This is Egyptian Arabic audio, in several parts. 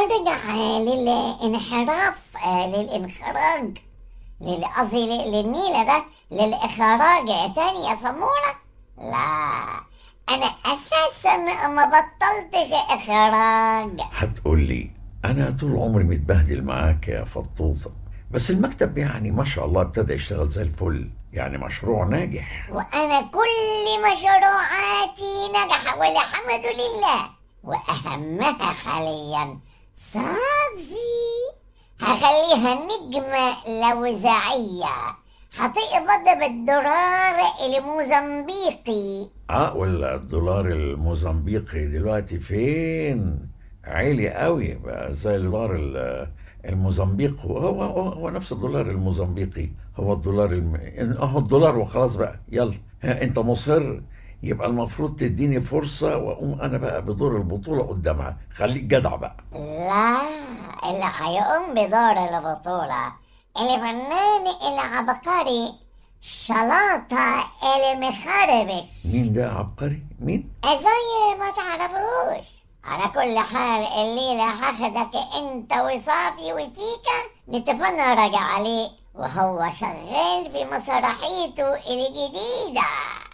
ارجع للانحراف آه، للانخراج لل- قصدي ل- للنيلة ده للإخراج تاني يا سمورة لا أنا أساسا ما بطلتش إخراج هتقول لي انا طول عمري متبهدل معاك يا فطوطه بس المكتب يعني ما شاء الله ابتدى يشتغل زي الفل يعني مشروع ناجح وأنا كل مشروعاتي نجح والحمد لله وأهمها حاليا صافي هخليها نجمة لوزعية هتقبض بالدولار الموزمبيقي اه ولا الدولار الموزمبيقي دلوقتي فين عالي قوي بقى زي الدولار ال- الموزمبيقي هو هو, هو نفس الدولار الموزمبيقي هو الدولار الم... اهو الدولار وخلاص بقى يلا ها انت مصر يبقى المفروض تديني فرصة واقوم انا بقى بدور البطولة قدامها خليك جدع بقى لا اللي هيقوم بدور البطولة الفنان العبقري شلاطة المخربش مين ده عبقري مين زي ما تعرفوش على كل حال الليلة هاخدك انت وصافي وتيكا نتفرج عليه وهو شغال في مسرحيته الجديدة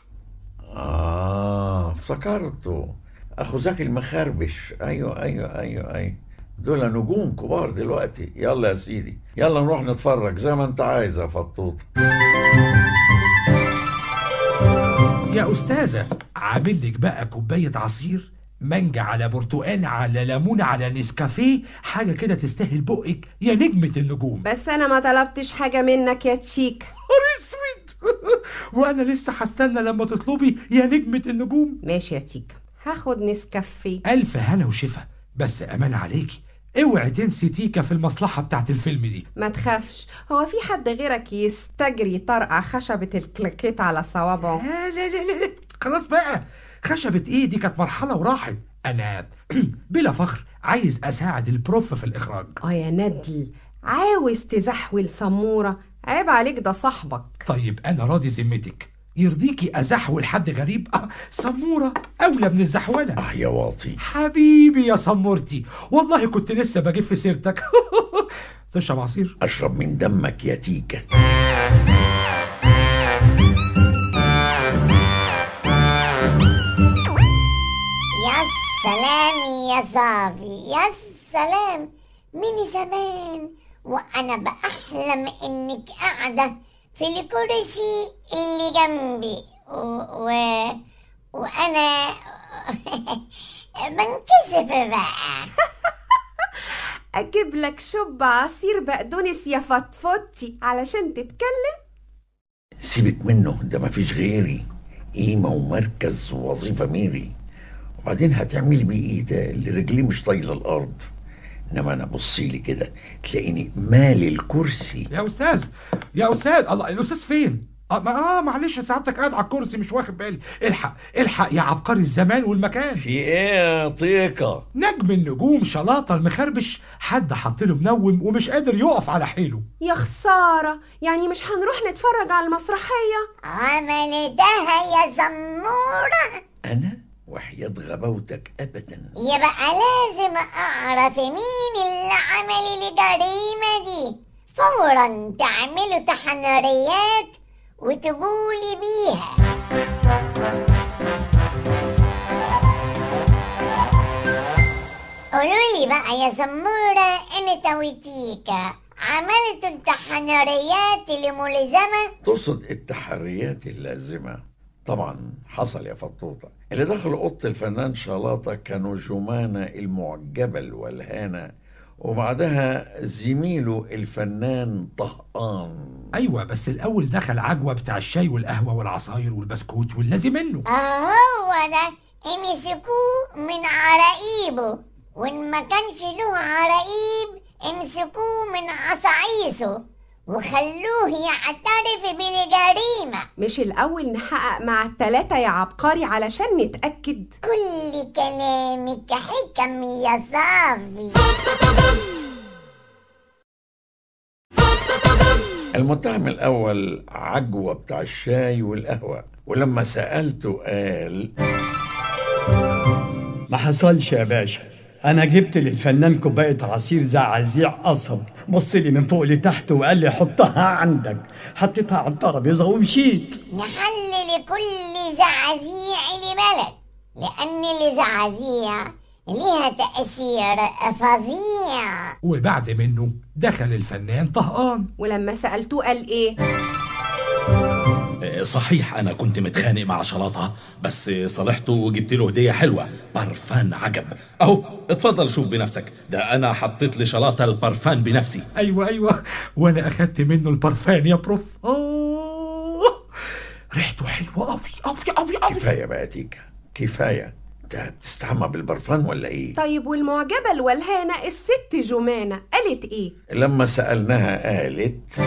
اه افتكرته اخو زكي المخربش ايوه ايوه ايوه ايوه دول نجوم كبار دلوقتي يلا يا سيدي يلا نروح نتفرج زي ما انت عايز يا فطوط يا أستاذة عامل لك بقى كوباية عصير مانجا على برتقال على ليمون على نسكافيه حاجة كده تستاهل بقك يا نجمة النجوم بس انا ما طلبتش حاجة منك يا تشيك نهار اسود وانا لسه هستنى لما تطلبي يا نجمة النجوم ماشي يا تيكا هاخد نسكافيه ألف هنا وشفا بس أمان عليكي اوعي تنسي تيكا في المصلحة بتاعت الفيلم دي ما تخافش هو في حد غيرك يستجري طرقع خشبة الكليكيت على صوابعه لا لا لا لا, لا. خلاص بقى خشبة ايه دي كانت مرحلة وراحت انا بلا فخر عايز اساعد البروف في الاخراج اه يا ندل عاوز تزحول سمورة عيب عليك ده صاحبك طيب انا راضي ذمتك يرضيكي ازحول حد غريب اه سمورة اولى من الزحولة اه يا واطي حبيبي يا سمورتي والله كنت لسه بجيب في سيرتك تشرب عصير اشرب من دمك يا تيكا يا سلام يا صافي يا سلام من زمان وانا بأحلم انك قاعدة في الكرسي اللي جنبي و... و... وانا بنكسف بقى اجيب لك شب عصير بقدونس يا فطفطي علشان تتكلم سيبك منه ده مفيش غيري قيمة ومركز ووظيفة ميري وبعدين هتعملي بيه ايه ده اللي رجليه مش طايلة الارض انما انا بصيلي كده تلاقيني مالي الكرسي يا استاذ يا استاذ الله الاستاذ فين اه, ما- آه معلش سعادتك قاعد على الكرسي مش واخد بالي الحق الحق يا عبقري الزمان والمكان في ايه يا طيقة نجم النجوم شلاطة المخربش حد حط له منوم ومش قادر يقف على حيله يا خسارة يعني مش هنروح نتفرج على المسرحية عملتها يا زمورة انا وحياة غباوتك ابدا يبقى لازم اعرف مين اللي عمل الجريمة دي فورا تعملوا تحنريات وتقولي بيها قولوا لي بقى يا زمورة انت وتيكا عملتوا التحنريات الملزمة تقصد التحريات اللازمة طبعا حصل يا فطوطة اللي دخلوا أوضة الفنان شلاطة كانوا جمانة المعجبة الولهانة وبعدها زميله الفنان طهقان ايوه بس الاول دخل عجوه بتاع الشاي والقهوه والعصاير والبسكوت واللازم منه هو ده امسكوه من عراقيبه وان ما كانش له عراقيب امسكوه من عصايصه وخلوه يعترف بالجريمة مش الأول نحقق مع التلاتة يا عبقري علشان نتأكد كل كلامك حكم يا صافي المتهم الأول عجوة بتاع الشاي والقهوة ولما سألته قال ما حصلش يا باشا انا جبت للفنان كوبايه عصير زعازيع قصب بص لي من فوق لتحت وقال لي حطها عندك حطيتها على الترابيزه ومشيت نحل لكل زعازيع لبلد لأن الزعازيع لها تأثير فظيع وبعد منه دخل الفنان طهقان ولما سألتوه قال إيه آه، صحيح انا كنت متخانق مع شلاطه بس صالحته وجبت له هديه حلوه برفان عجب اهو اتفضل شوف بنفسك ده انا حطيت لشلاطه البرفان بنفسي ايوه ايوه وانا اخدت منه البرفان يا بروف آه ريحته حلوه قوي قوي قوي قوي كفايه بقى تيكا كفايه انت بتستحمى بالبرفان ولا ايه طيب والمعجبة الولهانة الست جمانة قالت إيه لما سالناها قالت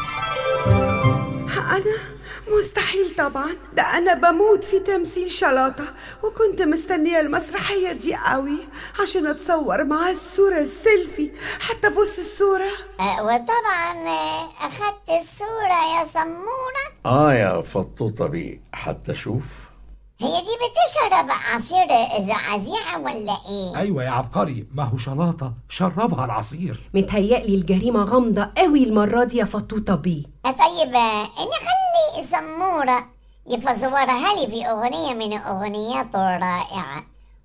أنا مستحيل طبعا ده أنا بموت في تمثيل شلاطة وكنت مستنية المسرحية دي قوي عشان أتصور معاه الصورة السيلفي حتى بص الصورة أه، وطبعا أه، أخدت الصورة يا سمورة اه يا فطوطه بيه حتى شوف هي دي بتشرب عصير زعازيع ولا ايه؟ ايوه يا عبقري ما هو شلاطه شربها العصير متهيألي الجريمة غامضة قوي المرة دي يا فطوطة بيه أه، طيب أه، نخلي سمورة يفزورها لي في أغنية من أغنياته الرائعة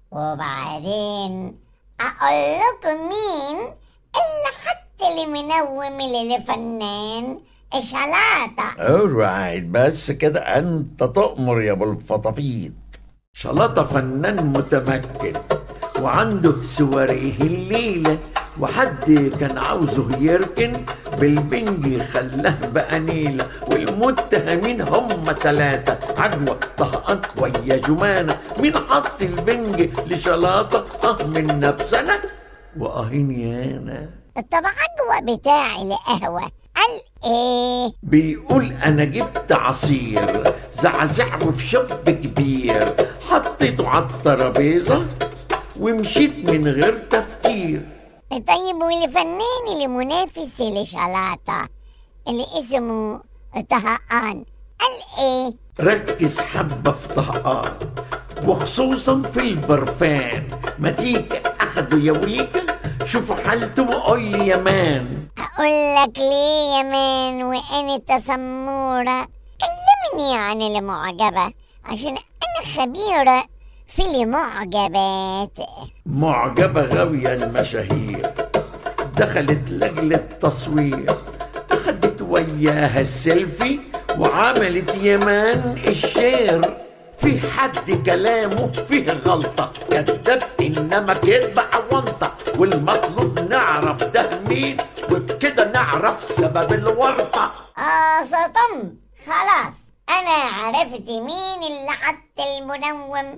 وبعدين أقول لكم مين اللي حط اللي منوم للفنان شلاطة اورايت بس كده انت تؤمر يا ابو الفطافيط شلطة فنان متمكن وعنده سواريه الليلة وحد كان عاوزه يركن بالبنج خلاه بقى نيلة والمتهمين هم تلاتة عدوى طهقان ويا جمانة مين حط البنج لشلاطة اه من نفسنا واهين يانا طب عجوة بتاعي لقهوة قال ايه؟ بيقول انا جبت عصير زعزعه في شب كبير حطيته على الترابيزه ومشيت من غير تفكير طيب والفنان اللي منافس لشلاطة اللي اسمه طهقان قال ايه؟ ركز حبه في طهقان وخصوصا في البرفان ما تيجي اخده يا ويكا شوف حالته وقول لي يا مان اقول لك ليه يا مان وانت سمورة كلمني عن المعجبة عشان انا خبيرة في المعجبات معجبة غاوية المشاهير دخلت لجل التصوير أخدت وياها السيلفي وعملت يمان الشير في حد كلامه فيه غلطة كذاب إنما كذب عوانطة والمطلوب نعرف ده مين وبكده نعرف سبب الورطة اه صدم خلاص انا عرفت مين اللي حط المنوم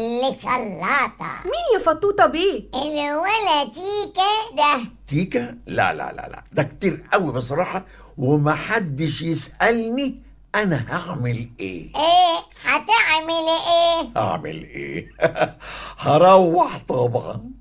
لشلاطة مين يا فطوطة بيه الولا تيكا ده تيكا لا لا لا لا ده كتير قوي بصراحة ومحدش يسألني أنا هعمل إيه ايه هتعمل ايه أعمل إيه هروح طبعا